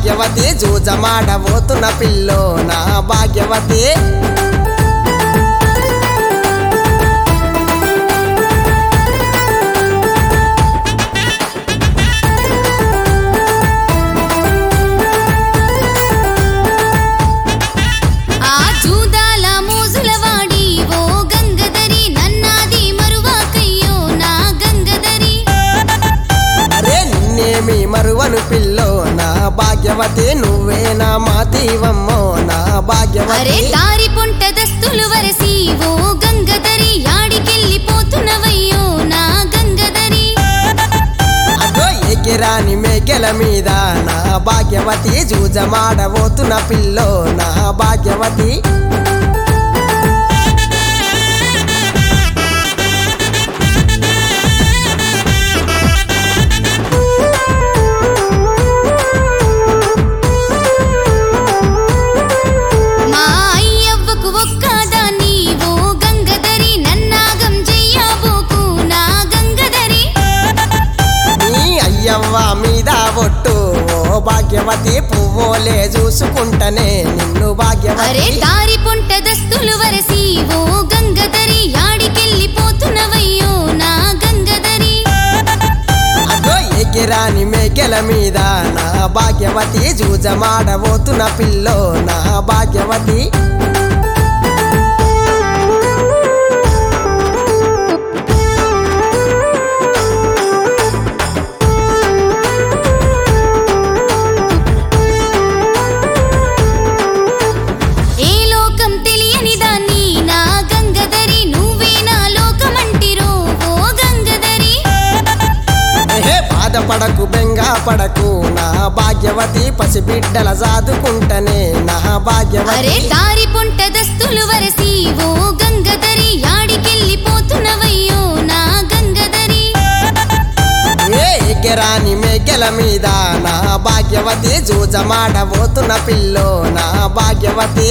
భాగ్యవతి జూజమాడబోతున్న pillow నా భాగ్యవతి ఆ జూదాల మోజుల వాడి ఓ గంగదరి నన్నాది మరువాకయ్యో నా గంగదరి అరే నిన్నేమి మరువను పిల్లో నా భాగ్యవతి నువ్వే నా మా దీవమ్మో నా అరే భాగ్యవతి దారి పొంట దస్తులు వరసి ఓ గంగదరి యాడికెళ్ళిపోతున్నవయ్యో నా గంగదరి అగో ఎగిరాని మేకెల మీద నా భాగ్యవతి జూజమాడబోతున్న పిల్లో నా భాగ్యవతి మా అయ్యవ్వకు ఒక్కదాన్ని ఓ గంగదరి నన్నాగం చెయ్యబోకు నా గంగదరి నీ అయ్యవ్వ మీద ఒట్టు ఓ భాగ్యవతి పువ్వులే చూసుకుంటనే నిన్ను అరే భాగ్యవతి దారి పొంట దస్తులు వరసి ఓ గంగదరి యాడికెళ్ళిపోతున్నవయ్యో నా గంగదరి అగో ఎగిరాని మేకెల మీద నా భాగ్యవతి జూజమాడబోతున్న పిల్లో నా భాగ్యవతి ఏ లోకం తెలియని దాన్ని నా గంగదరి నువ్వే నా లోకమంటిరో ఓ గంగదరి ఏ బాధపడకు బెంగా పడకు నా భాగ్యవతి పసిబిడ్డల సాదుకుంటనే నా అరే భాగ్యవతి దారి పొంట దస్తులు వరసి ఓ గంగదరి యాడికెళ్ళిపోతున్నవయ్యో నా గంగదరి ఏ ఎగిరాని మేకెల మీద నా భాగ్యవతి జూజమాడబోతున్న పిల్లో నా భాగ్యవతి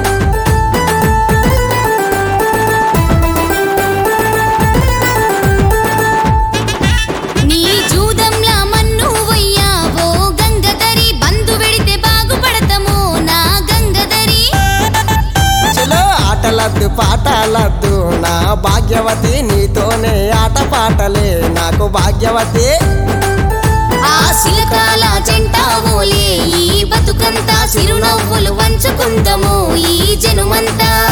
నీ జూదంలా మన్ను వయ్యావో గంగదరి బంధు వెడితే బాగుపడతామో నా గంగదరి చలో ఆటలద్దు పాటలద్దు నా భాగ్యవతి నీతోనే ఆట పాటలే నాకు భాగ్యవతి ఆ శిలకాల జంటావోలే ఈ బతుకంతా చిరునవ్వులు వంచుకుందాము ఈ జనుమంతా